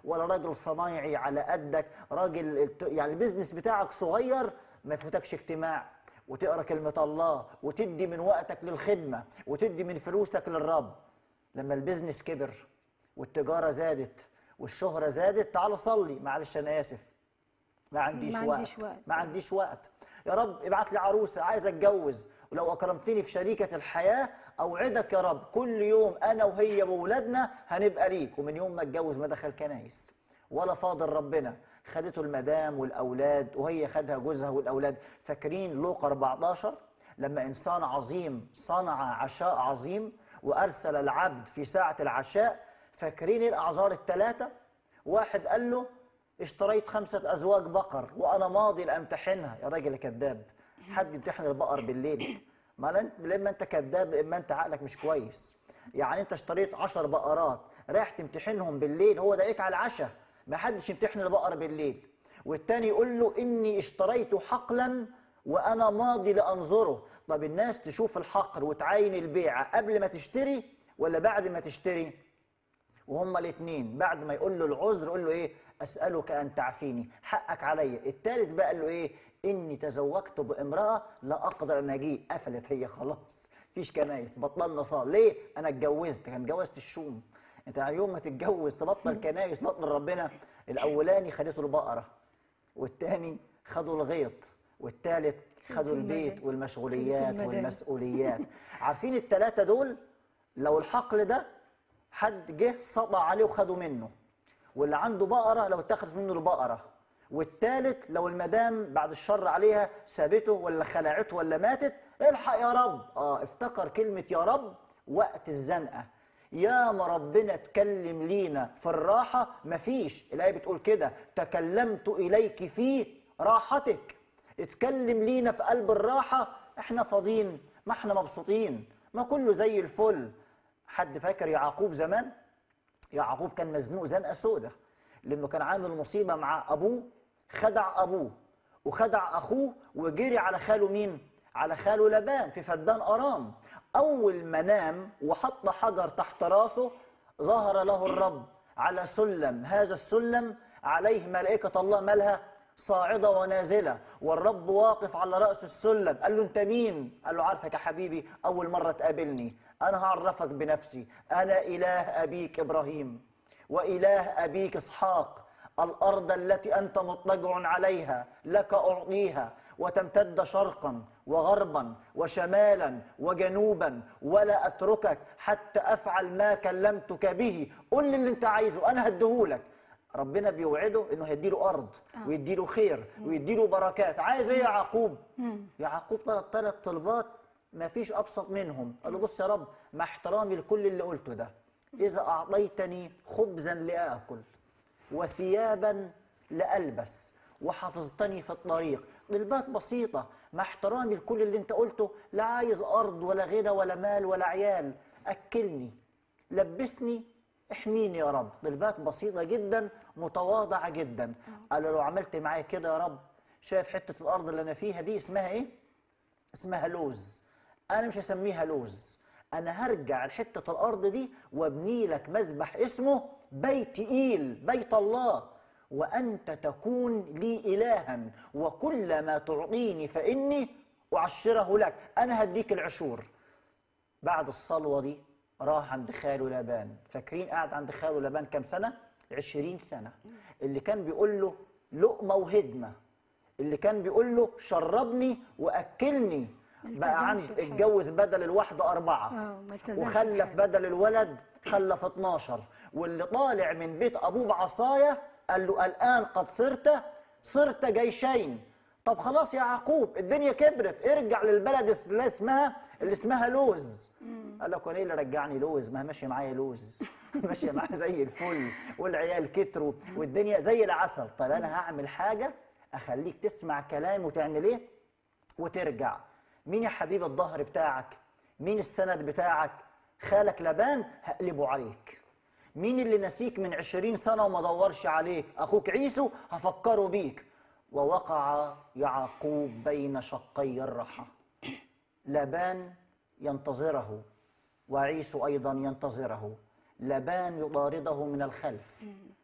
ولا راجل صنايعي على قدك راجل الت- يعني البيزنس بتاعك صغير ما يفوتكش اجتماع وتقرا كلمه الله وتدي من وقتك للخدمه وتدي من فلوسك للرب لما البيزنس كبر والتجاره زادت والشهره زادت تعال صلي معلش انا اسف ما عنديش, ما وقت. عنديش وقت. ما عنديش وقت يا رب ابعت لي عروسه عايز اتجوز ولو اكرمتني في شريكه الحياه اوعدك يا رب كل يوم انا وهي واولادنا هنبقى ليك ومن يوم ما اتجوز ما دخل كنايس ولا فاضل ربنا خدته المدام والاولاد وهي خدها جوزها والاولاد فاكرين لوقا 14 لما انسان عظيم صنع عشاء عظيم وارسل العبد في ساعه العشاء فاكرين الاعذار الثلاثه واحد قال له اشتريت خمسة أزواج بقر وأنا ماضي لأمتحنها يا راجل يا كذاب حد يمتحن البقر بالليل ما لن- لما أنت كذاب إما أنت عقلك مش كويس يعني أنت اشتريت عشر بقرات رايح تمتحنهم بالليل هو دقيق على العشاء ما حدش يمتحن البقر بالليل والتاني يقول له إني اشتريت حقلا وأنا ماضي لأنظره طب الناس تشوف الحقل وتعاين البيعة قبل ما تشتري ولا بعد ما تشتري وهما الاثنين بعد ما يقول له العذر يقول له ايه اسالك ان تعفيني حقك عليا الثالث بقى قال له ايه اني تزوجت بامراه لا اقدر ان اجيء قفلت هي خلاص مفيش كنايس بطلنا صال ليه انا اتجوزت كان اتجوزت الشوم انت يوم ما تتجوز تبطل كنايس بطل ربنا الاولاني خدته البقره والتاني خدوا الغيط والتالت خدوا البيت المدام. والمشغوليات المدام. والمسؤوليات عارفين التلاتة دول لو الحقل ده حد جه سطع عليه وخده منه واللي عنده بقرة لو اتخذت منه البقرة والتالت لو المدام بعد الشر عليها سابته ولا خلعته ولا ماتت الحق يا رب اه افتكر كلمة يا رب وقت الزنقة يا ما ربنا اتكلم لينا في الراحة مفيش الآية بتقول كده تكلمت إليك في راحتك اتكلم لينا في قلب الراحة احنا فاضيين ما احنا مبسوطين ما كله زي الفل حد فاكر يعقوب زمان يعقوب كان مزنوق زنقة سودة لأنه كان عامل مصيبة مع أبوه خدع أبوه وخدع أخوه وجري على خاله مين؟ على خاله لبان في فدان أرام أول ما نام وحط حجر تحت راسه ظهر له الرب على سلم هذا السلم عليه ملائكة الله مالها صاعدة ونازلة والرب واقف على رأس السلم قال له أنت مين؟ قال له عارفك يا حبيبي أول مرة تقابلني أنا هعرفك بنفسي أنا إله أبيك إبراهيم وإله أبيك إسحاق الأرض التي أنت مضطجع عليها لك أعطيها وتمتد شرقا وغربا وشمالا وجنوبا ولا أتركك حتى أفعل ما كلمتك به قل لي اللي أنت عايزه أنا هديهولك ربنا بيوعده انه هيديله ارض ويديله خير ويديله بركات عايز ايه يا يعقوب يعقوب طلب ثلاث طلبات ما فيش ابسط منهم قال له بص يا رب مع احترامي لكل اللي قلته ده اذا اعطيتني خبزا لاكل وثيابا لالبس وحفظتني في الطريق طلبات بسيطة مع احترامي لكل اللي انت قلته لا عايز أرض ولا غنى ولا مال ولا عيال أكلني لبسني احميني يا رب طلبات بسيطة جدا متواضعة جدا قال له لو عملت معايا كده يا رب شايف حتة الأرض اللي أنا فيها دي اسمها إيه؟ اسمها لوز أنا مش هسميها لوز أنا هرجع لحتة الأرض دي وابني لك مذبح اسمه بيت إيل بيت الله وأنت تكون لي إلها وكل ما تعطيني فإني أعشره لك أنا هديك العشور بعد الصلوة دي راح عند خاله لابان فاكرين قاعد عند خاله لابان كام سنة؟ عشرين سنة اللي كان بيقول له لقمة وهدمة اللي كان بيقول له شربني وأكلني بقى عند التزمش بحاجة. اتجوز بدل الواحدة أربعة آه، ما التزمش وخلف بحاجة. بدل الولد خلف 12 واللي طالع من بيت أبوه بعصاية قال له الآن قد صرت صرت جيشين طب خلاص يا يعقوب الدنيا كبرت ارجع للبلد اللي اسمها اللي اسمها لوز قال لك وانا ايه اللي رجعني لوز ما هي ماشيه معايا لوز ماشيه معايا زي الفل والعيال كتروا والدنيا زي العسل طب انا هعمل حاجه اخليك تسمع كلامي وتعمل ايه وترجع مين يا حبيب الظهر بتاعك مين السند بتاعك خالك لبان هقلبه عليك مين اللي نسيك من عشرين سنة وما دورش عليك أخوك عيسو هفكره بيك ووقع يعقوب بين شقي الرحى لبان ينتظره وعيسو أيضا ينتظره لبان يطارده من الخلف